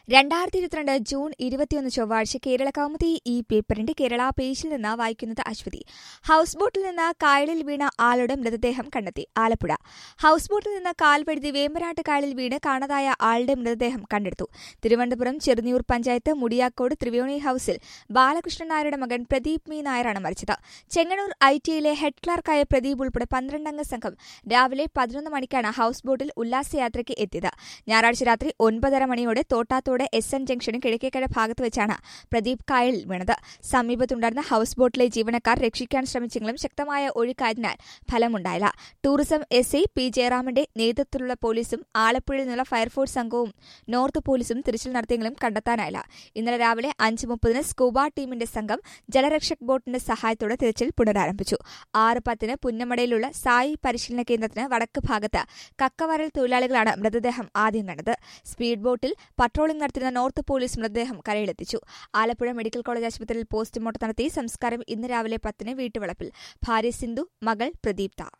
രണ്ടായിരത്തി ഇരുപത്തിരണ്ട് ജൂൺ ഇരുപത്തിയൊന്ന് ചൊവ്വാഴ്ച കേരള കൗമുദി ഈ പേപ്പറിന്റെ കേരള പേജിൽ നിന്ന് വായിക്കുന്നത് അശ്വതി ഹൌസ് ബോട്ടിൽ നിന്ന് കായലിൽ വീണ ആളുടെ മൃതദേഹം കണ്ടെത്തി ആലപ്പുഴ ഹൌസ് ബോട്ടിൽ നിന്ന് കാൽ വഴുതി വേമ്പനാട്ട് കായലിൽ വീണ് കാണാതായ ആളുടെ മൃതദേഹം കണ്ടെടുത്തു തിരുവനന്തപുരം ചെറുന്നിയൂർ പഞ്ചായത്ത് മുടിയാക്കോട് ത്രിവേണി ഹൌസിൽ ബാലകൃഷ്ണൻ നായരുടെ മകൻ പ്രദീപ് മീ നായരാണ് മരിച്ചത് ചെങ്ങന്നൂർ ഐ ടിയിലെ ഹെഡ് ക്ലർക്കായ പ്രദീപ് ഉൾപ്പെടെ പന്ത്രണ്ടംഗ സംഘം രാവിലെ പതിനൊന്ന് മണിക്കാണ് ഹൌസ് ബോട്ടിൽ ഉല്ലാസയാത്രയ്ക്ക് എത്തിയത് ഞായറാഴ്ച രാത്രി ഒൻപതര മണിയോടെ തോട്ടാത്തോട് എസ് എൻ ജംഗ്ഷന് കിഴക്കേക്കര ഭാഗത്ത് വെച്ചാണ് പ്രദീപ് കായലിൽ വീണത് സമീപത്തുണ്ടായിരുന്ന ഹൌസ് ബോട്ടിലെ ജീവനക്കാർ രക്ഷിക്കാൻ ശ്രമിച്ചെങ്കിലും ശക്തമായ ഒഴുക്കായതിനാൽ ഫലമുണ്ടായില്ല ടൂറിസം എസ് ഐ പി ജയറാമിന്റെ നേതൃത്വത്തിലുള്ള പോലീസും ആലപ്പുഴയിൽ നിന്നുള്ള ഫയർഫോഴ്സ് സംഘവും നോർത്ത് പോലീസും തിരച്ചിൽ നടത്തിയെങ്കിലും കണ്ടെത്താനായില്ല ഇന്നലെ രാവിലെ അഞ്ച് മുപ്പതിന് സ്കൂബ ടീമിന്റെ സംഘം ജലരക്ഷക് ബോട്ടിന്റെ സഹായത്തോടെ തിരച്ചിൽ പുനരാരംഭിച്ചു ആറ് പത്തിന് പുന്നമടയിലുള്ള സായി പരിശീലന കേന്ദ്രത്തിന് വടക്ക് ഭാഗത്ത് കക്കവരൽ തൊഴിലാളികളാണ് മൃതദേഹം ആദ്യം കണ്ടത് സ്പീഡ് ബോട്ടിൽ പട്രോളിംഗ് നടത്തുന്ന നോർത്ത് പോലീസ് മൃതദേഹം കരയിലെത്തിച്ചു ആലപ്പുഴ മെഡിക്കൽ കോളേജ് ആശുപത്രിയിൽ പോസ്റ്റ്മോർട്ടം നടത്തി സംസ്കാരം ഇന്ന് രാവിലെ പത്തിന് വീട്ടുവളപ്പിൽ ഭാര്യ സിന്ധു മകൾ പ്രദീപ്ത